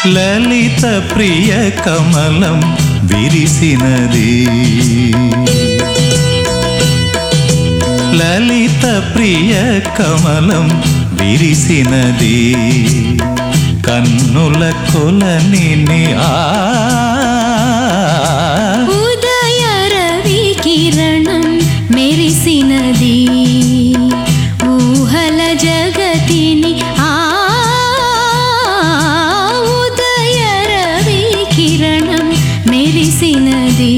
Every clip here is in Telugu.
లలిత ప్రియ కమలం విరిసినది లలిత ప్రియ కమలం విరిసినది కన్నుల కొలని ఆ ఉదయ రవి కిరణం మెరిసినది ఊహల జగతిని ఆ ఉదయ రవి కిరణం మెరిసినది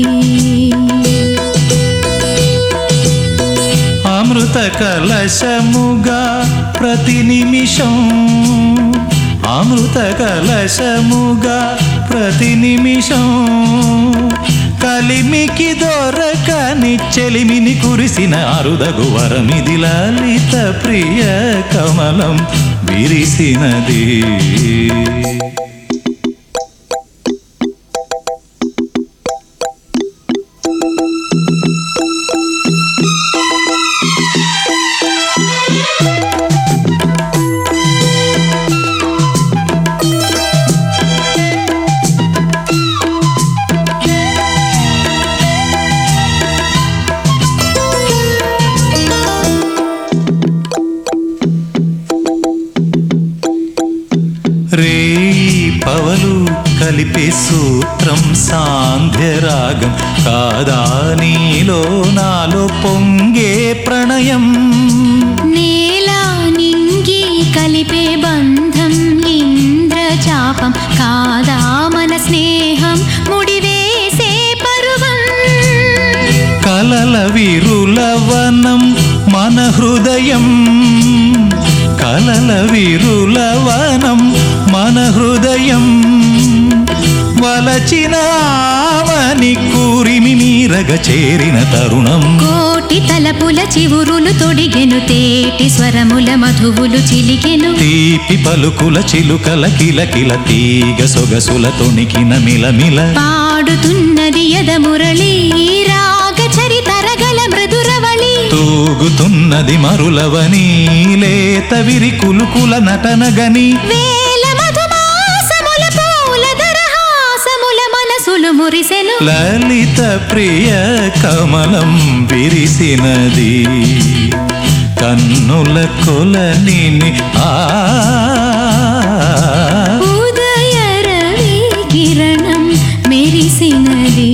అమృత కలశముగా ప్రతి నిమిషం అమృత కలశముగా ప్రతి నిమిషం కలిమికి దొరకని చెలిమిని కురిసిన అరుదగు వరమిది లలిత ప్రియ కమలం విరిసినది రే పవలు కలిపే సూత్రం సాంధ్యరాగం కాదా నీలో నాలో పొంగే ప్రణయం నేల నింగి కలిపే బంధం ఇంద్రచాపం కాదా మన స్నేహం ముడివేసే పరువం కలల విరులవనం మన హృదయం కలల విరులవనం మన హృదయం వలచిన ఆవని కూరిమి మీరగ చేరిన తరుణం కోటి తలపుల చివురులు తొడిగెను తేటి స్వరముల మధువులు చిలికెను తీపి పలుకుల చిలుకల కిలకిల తీగ సొగసుల తొణికిన మిలమిల పాడుతున్నది యద మురళి రాగ చరితరగల మృదురవళి తూగుతున్నది మరులవని లేత విరి కులుకుల నటనగని వేల మధుమాసముల పూల దరహాసముల మనసులు మురిసెను లలిత ప్రియ కమలం విరిసినది కన్నుల కొలని ఆ ఉదయ రవి కిరణం మెరిసినది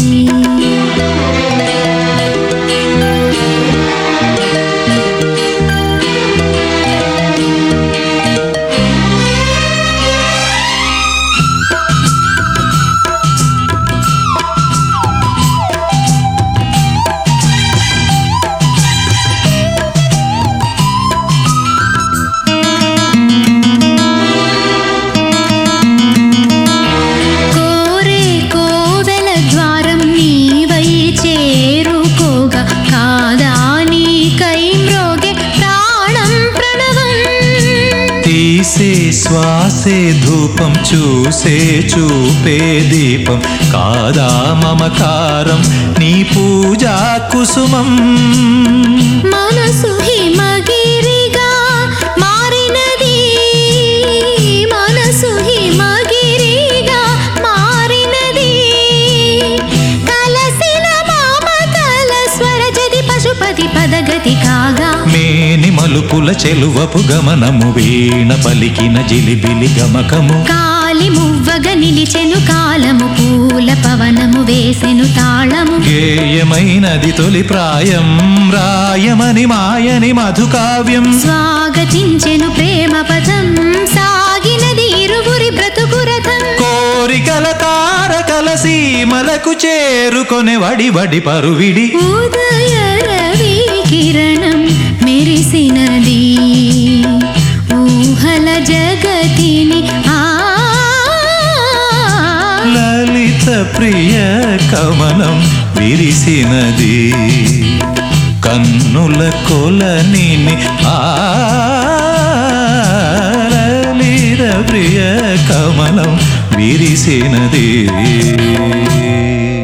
కోరే కోవెల ద్వారం నీవై చేరుకోగా కాదా నీకై మ్రోగే ప్రాణం ప్రణవం తీసే శ్వాసే ధూపం చూసే చూపే దీపం కాదా మమకారం నీ పూజా కుసుమం మనసు హిమగిరిగా మారినది మనసు హిమగిరిగా మారినది కలసిన మామతల స్వరజది పశుపతి పదగతి కాగా మేని మలుపుల చెలువపు గమనము వీణ పలికిన జిలిబిలి గమకము కాలి మువ్వగ నిలిచెను కాలము పూల పవనము వేసెను తాళము గేయమైనది తొలి ప్రాయం రాయమని మాయని మధుకావ్యం స్వాగతించెను ప్రేమ పదం సాగినది ఇరువురి బ్రతుకు రథం కోరికల తారకల సీమలకు చేరుకొనే వడి వడి పరువిడి ఉదయ రవి కిరణం మెరిసినది ఊహల జగతిని ఆ లలిత ప్రియ కమలం విరిసినది కన్నుల కొలని ఆ లలిత ప్రియ కమలం విరిసినది